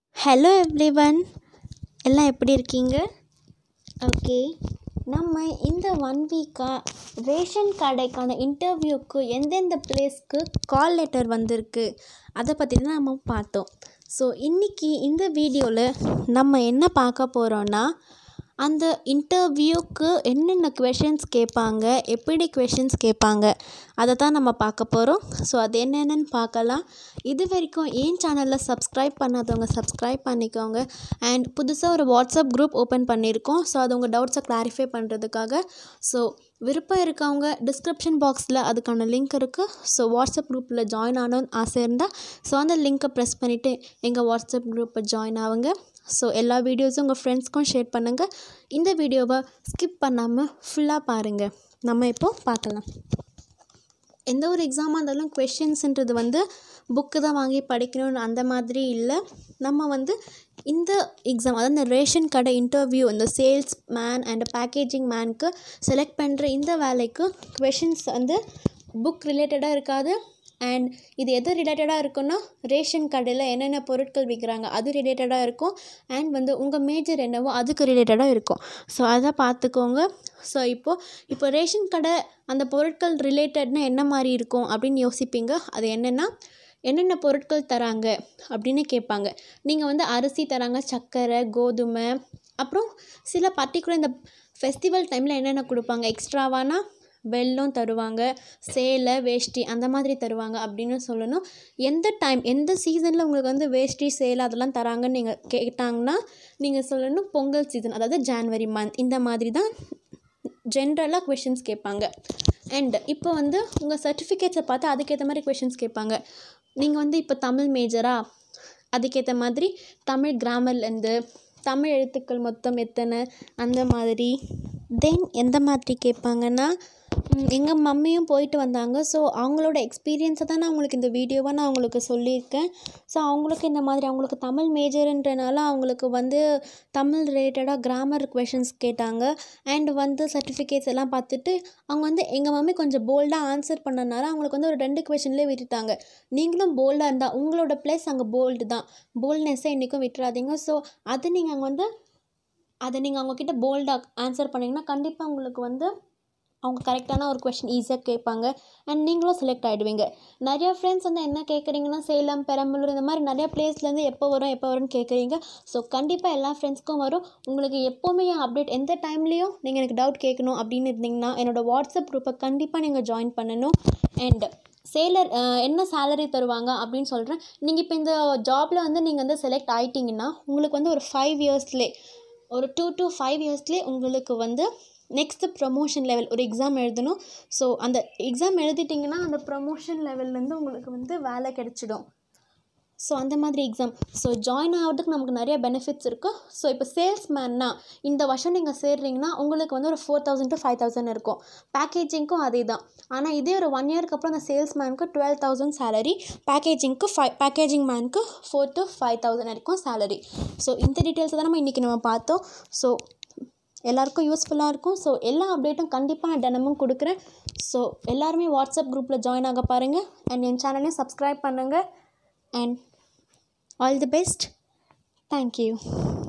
hello everyone எல்லாம் எப்படி இருக்கீங்க ஓகே நம்ம இந்த ஒன் வீக்காக ரேஷன் கடைக்கான இன்டர்வியூக்கு எந்தெந்த பிளேஸ்க்கு கால் லெட்டர் வந்திருக்கு அதை பற்றி தான் நம்ம பார்த்தோம் ஸோ இன்றைக்கி இந்த வீடியோவில் நம்ம என்ன பார்க்க போகிறோன்னா அந்த இன்டர்வியூக்கு என்னென்ன கொஷின்ஸ் கேட்பாங்க எப்படி கொஷின்ஸ் கேட்பாங்க அதை தான் நம்ம பார்க்க போகிறோம் ஸோ அது என்னென்னு பார்க்கலாம் இது வரைக்கும் என் சேனலில் சப்ஸ்கிரைப் பண்ணாதவங்க சப்ஸ்கிரைப் பண்ணிக்கோங்க அண்ட் புதுசாக ஒரு வாட்ஸ்அப் குரூப் ஓப்பன் பண்ணியிருக்கோம் ஸோ அது உங்கள் டவுட்ஸை கிளாரிஃபை பண்ணுறதுக்காக ஸோ விருப்பம் இருக்கவங்க டிஸ்கிரிப்ஷன் பாக்ஸில் அதுக்கான லிங்க் இருக்குது ஸோ வாட்ஸ்அப் குரூப்பில் ஜாயின் ஆகணும்னு ஆசை இருந்தால் ஸோ அந்த லிங்க்கை ப்ரெஸ் பண்ணிவிட்டு எங்கள் வாட்ஸ்அப் குரூப்பை ஜாயின் ஆகுங்க ஸோ எல்லா வீடியோஸும் உங்கள் ஃப்ரெண்ட்ஸ்க்கும் ஷேர் பண்ணுங்கள் இந்த வீடியோவை ஸ்கிப் பண்ணாமல் ஃபுல்லாக பாருங்கள் நம்ம இப்போது பார்க்கலாம் எந்த ஒரு எக்ஸாமாக இருந்தாலும் கொஷின்ஸுன்றது வந்து புக்கு தான் வாங்கி படிக்கணும்னு அந்த மாதிரி இல்லை நம்ம வந்து இந்த எக்ஸாம் அதாவது இந்த ரேஷன் கடை இன்டர்வியூ இந்த சேல்ஸ் மேன் அண்ட் பேக்கேஜிங் மேனுக்கு செலக்ட் பண்ணுற இந்த வேலைக்கு கொஷின்ஸ் வந்து புக் ரிலேட்டடாக இருக்காது அண்ட் இது எது ரிலேட்டடாக இருக்குன்னா ரேஷன் கடையில் என்னென்ன பொருட்கள் விற்கிறாங்க அது ரிலேட்டடாக இருக்கும் அண்ட் வந்து உங்கள் மேஜர் என்னவோ அதுக்கு ரிலேட்டடாக இருக்கும் ஸோ அதை பார்த்துக்கோங்க ஸோ இப்போது இப்போ ரேஷன் கடை அந்த பொருட்கள் ரிலேட்டட்னா என்ன மாதிரி இருக்கும் அப்படின்னு யோசிப்பீங்க அது என்னென்னா என்னென்ன பொருட்கள் தராங்க அப்படின்னு கேட்பாங்க நீங்கள் வந்து அரிசி தராங்க சர்க்கரை கோதுமை அப்புறம் சில பர்டிகுலர் இந்த ஃபெஸ்டிவல் டைமில் என்னென்ன கொடுப்பாங்க எக்ஸ்ட்ராவானா வெல்லம் தருவாங்க சேலை வேஷ்டி அந்த மாதிரி தருவாங்க அப்படின்னு சொல்லணும் எந்த டைம் எந்த சீசனில் உங்களுக்கு வந்து வேஷ்டி சேலை அதெல்லாம் தராங்கன்னு நீங்கள் கேட்டாங்கன்னா நீங்கள் சொல்லணும் பொங்கல் சீசன் அதாவது ஜான்வரி மந்த் இந்த மாதிரி தான் ஜென்ரலாக கொஷின்ஸ் கேட்பாங்க அண்ட் இப்போ வந்து உங்கள் சர்டிஃபிகேட்ஸை பார்த்து அதுக்கேற்ற மாதிரி கொஷின்ஸ் கேட்பாங்க நீங்கள் வந்து இப்போ தமிழ் மேஜரா அதுக்கேற்ற மாதிரி தமிழ் கிராமர்லேருந்து தமிழ் எழுத்துக்கள் மொத்தம் எத்தனை அந்த மாதிரி தென் எந்த மாதிரி கேட்பாங்கன்னா எங்கள் மம்மியும் போயிட்டு வந்தாங்க ஸோ அவங்களோட எக்ஸ்பீரியன்ஸை தான் நான் உங்களுக்கு இந்த வீடியோவாக நான் அவங்களுக்கு சொல்லியிருக்கேன் ஸோ அவங்களுக்கு இந்த மாதிரி அவங்களுக்கு தமிழ் மேஜருன்றனால அவங்களுக்கு வந்து தமிழ் ரிலேட்டடாக கிராமர் கொஷின்ஸ் கேட்டாங்க அண்ட் வந்து சர்டிஃபிகேட்ஸ் எல்லாம் பார்த்துட்டு அவங்க வந்து எங்கள் மம்மி கொஞ்சம் போல்டாக ஆன்சர் பண்ணனால அவங்களுக்கு வந்து ஒரு ரெண்டு கொஷின்லேயே விட்டுட்டாங்க நீங்களும் போல்டாக இருந்தால் உங்களோட ப்ளேஸ் அங்கே போல்டு தான் போல்ட்னஸை என்றைக்கும் விட்டுறாதீங்க ஸோ அது நீங்கள் அங்கே வந்து அதை நீங்கள் அவங்கக்கிட்ட போல்டாக ஆன்சர் பண்ணிங்கன்னா கண்டிப்பாக உங்களுக்கு வந்து அவங்க கரெக்டான ஒரு கொஷின் ஈஸியாக கேட்பாங்க அண்ட் நீங்களும் செலக்ட் ஆகிடுவீங்க நிறையா ஃப்ரெண்ட்ஸ் வந்து என்ன கேட்குறீங்கன்னா சேலம் பெரம்பலூர் இந்த மாதிரி நிறையா பிளேஸ்லேருந்து எப்போ வரும் எப்போ வரும்னு கேட்குறீங்க ஸோ கண்டிப்பாக எல்லா ஃப்ரெண்ட்ஸ்க்கும் வரும் உங்களுக்கு எப்போவுமே என் அப்டேட் எந்த டைம்லேயும் நீங்கள் எனக்கு டவுட் கேட்கணும் அப்படின்னு இருந்தீங்கன்னா என்னோடய வாட்ஸ்அப் குரூப்பை கண்டிப்பாக நீங்கள் ஜாயின் பண்ணணும் அண்ட் சேலர் என்ன சேலரி தருவாங்க அப்படின்னு சொல்கிறேன் நீங்கள் இப்போ இந்த ஜாபில் வந்து நீங்கள் வந்து செலக்ட் ஆகிட்டிங்கன்னா உங்களுக்கு வந்து ஒரு ஃபைவ் இயர்ஸ்லேயே ஒரு டூ டு ஃபைவ் இயர்ஸ்லேயே உங்களுக்கு வந்து நெக்ஸ்ட்டு ப்ரொமோஷன் லெவல் ஒரு எக்ஸாம் எழுதணும் ஸோ அந்த எக்ஸாம் எழுதிட்டிங்கன்னா அந்த ப்ரொமோஷன் லெவல்லேருந்து உங்களுக்கு வந்து வேலை கிடச்சிடும் ஸோ அந்த மாதிரி எக்ஸாம் ஸோ ஜாயின் ஆகிறதுக்கு நமக்கு நிறைய பெனிஃபிட்ஸ் இருக்குது ஸோ இப்போ சேல்ஸ்மேன்னா இந்த வருஷம் நீங்கள் சேர்றீங்கன்னா உங்களுக்கு வந்து ஒரு four thousand to five thousand இருக்கும் பேக்கேஜிங்க்கும் அதே தான் ஆனால் இதே ஒரு ஒன் இயர்க்கு அப்புறம் அந்த சேல்ஸ்மேனுக்கு டுவெல் தௌசண்ட் சேலரி பேக்கேஜிங்க்கு ஃபைவ் பேக்கேஜிங் மேனுக்கு ஃபோர் டு ஃபைவ் தௌசண்ட் வரைக்கும் சேலரி ஸோ இந்த டீட்டெயில்ஸை தான் நம்ம இன்றைக்கி நம்ம பார்த்தோம் ஸோ எல்லாருக்கும் யூஸ்ஃபுல்லாக இருக்கும் ஸோ எல்லா அப்டேட்டும் கண்டிப்பாக நான் தினமும் கொடுக்குறேன் ஸோ எல்லாருமே வாட்ஸ்அப் குரூப்பில் ஜாயின் ஆக பாருங்கள் அண்ட் என் சேனலையும் சப்ஸ்கிரைப் பண்ணுங்கள் and all the best thank you